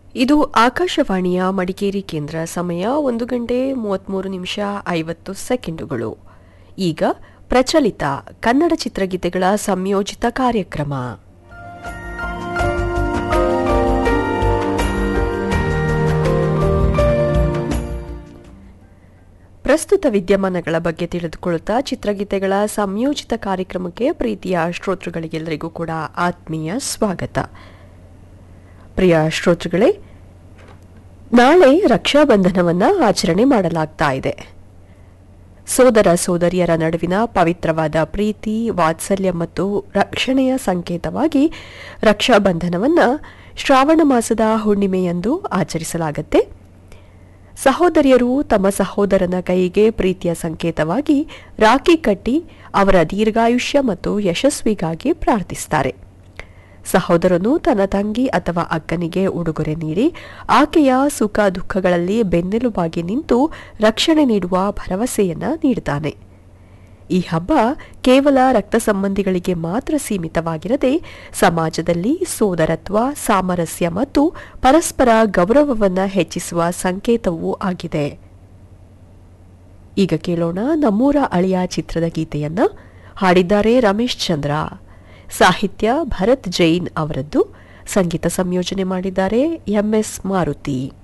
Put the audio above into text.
ಇದು ಆಕಾಶವಾಣಿಯ ಮಡಿಕೇರಿ ಕೇಂದ್ರ ಸಮಯ ಒಂದು ಗಂಟೆ ಮೂವತ್ತ್ಮೂರು ನಿಮಿಷ ಐವತ್ತು ಸೆಕೆಂಡುಗಳು ಈಗ ಪ್ರಚಲಿತ ಕನ್ನಡ ಚಿತ್ರಗೀತೆಗಳ ಸಂಯೋಜಿತ ಕಾರ್ಯಕ್ರಮ ಪ್ರಸ್ತುತ ವಿದ್ಯಮಾನಗಳ ಬಗ್ಗೆ ತಿಳಿದುಕೊಳ್ಳುತ್ತಾ ಚಿತ್ರಗೀತೆಗಳ ಸಂಯೋಜಿತ ಕಾರ್ಯಕ್ರಮಕ್ಕೆ ಪ್ರೀತಿಯ ಶ್ರೋತೃಗಳಿಗೆಲ್ಲರಿಗೂ ಕೂಡ ಆತ್ಮೀಯ ಸ್ವಾಗತ ಪ್ರಿಯ ಶ್ರೋತೃಗಳೇ ನಾಳೆ ರಕ್ಷಾಬಂಧನವನ್ನ ಆಚರಣೆ ಮಾಡಲಾಗ್ತಾ ಇದೆ ಸೋದರ ಸೋದರಿಯರ ನಡುವಿನ ಪವಿತ್ರವಾದ ಪ್ರೀತಿ ವಾತ್ಸಲ್ಯ ಮತ್ತು ರಕ್ಷಣೆಯ ಸಂಕೇತವಾಗಿ ರಕ್ಷಾಬಂಧನವನ್ನ ಶ್ರಾವಣ ಮಾಸದ ಹುಣ್ಣಿಮೆಯಂದು ಆಚರಿಸಲಾಗುತ್ತೆ ಸಹೋದರಿಯರು ತಮ್ಮ ಸಹೋದರನ ಕೈಗೆ ಪ್ರೀತಿಯ ಸಂಕೇತವಾಗಿ ರಾಖಿ ಕಟ್ಟಿ ಅವರ ದೀರ್ಘಾಯುಷ್ಯ ಮತ್ತು ಯಶಸ್ವಿಗಾಗಿ ಪ್ರಾರ್ಥಿಸುತ್ತಾರೆ ಸಹೋದರನು ತನ್ನ ತಂಗಿ ಅಥವಾ ಅಕ್ಕನಿಗೆ ಉಡುಗೊರೆ ನೀಡಿ ಆಕೆಯ ಸುಖ ದುಃಖಗಳಲ್ಲಿ ಬೆನ್ನೆಲುಬಾಗಿ ನಿಂತು ರಕ್ಷಣೆ ನೀಡುವ ಭರವಸೆಯನ್ನ ನೀಡುತ್ತಾನೆ ಈ ಹಬ್ಬ ಕೇವಲ ರಕ್ತ ಸಂಬಂಧಿಗಳಿಗೆ ಮಾತ್ರ ಸೀಮಿತವಾಗಿರದೆ ಸಮಾಜದಲ್ಲಿ ಸೋದರತ್ವ ಸಾಮರಸ್ಯ ಮತ್ತು ಪರಸ್ಪರ ಗೌರವವನ್ನು ಹೆಚ್ಚಿಸುವ ಸಂಕೇತವೂ ಆಗಿದೆ ಈಗ ಕೇಳೋಣ ನಮ್ಮೂರ ಅಳಿಯ ಚಿತ್ರದ ಗೀತೆಯನ್ನ ಹಾಡಿದ್ದಾರೆ ರಮೇಶ್ ಚಂದ್ರ ಸಾಹಿತ್ಯ ಭರತ್ ಜೈನ್ ಅವರದ್ದು ಸಂಗೀತ ಸಂಯೋಜನೆ ಮಾಡಿದ್ದಾರೆ ಎಂಎಸ್ ಮಾರುತಿ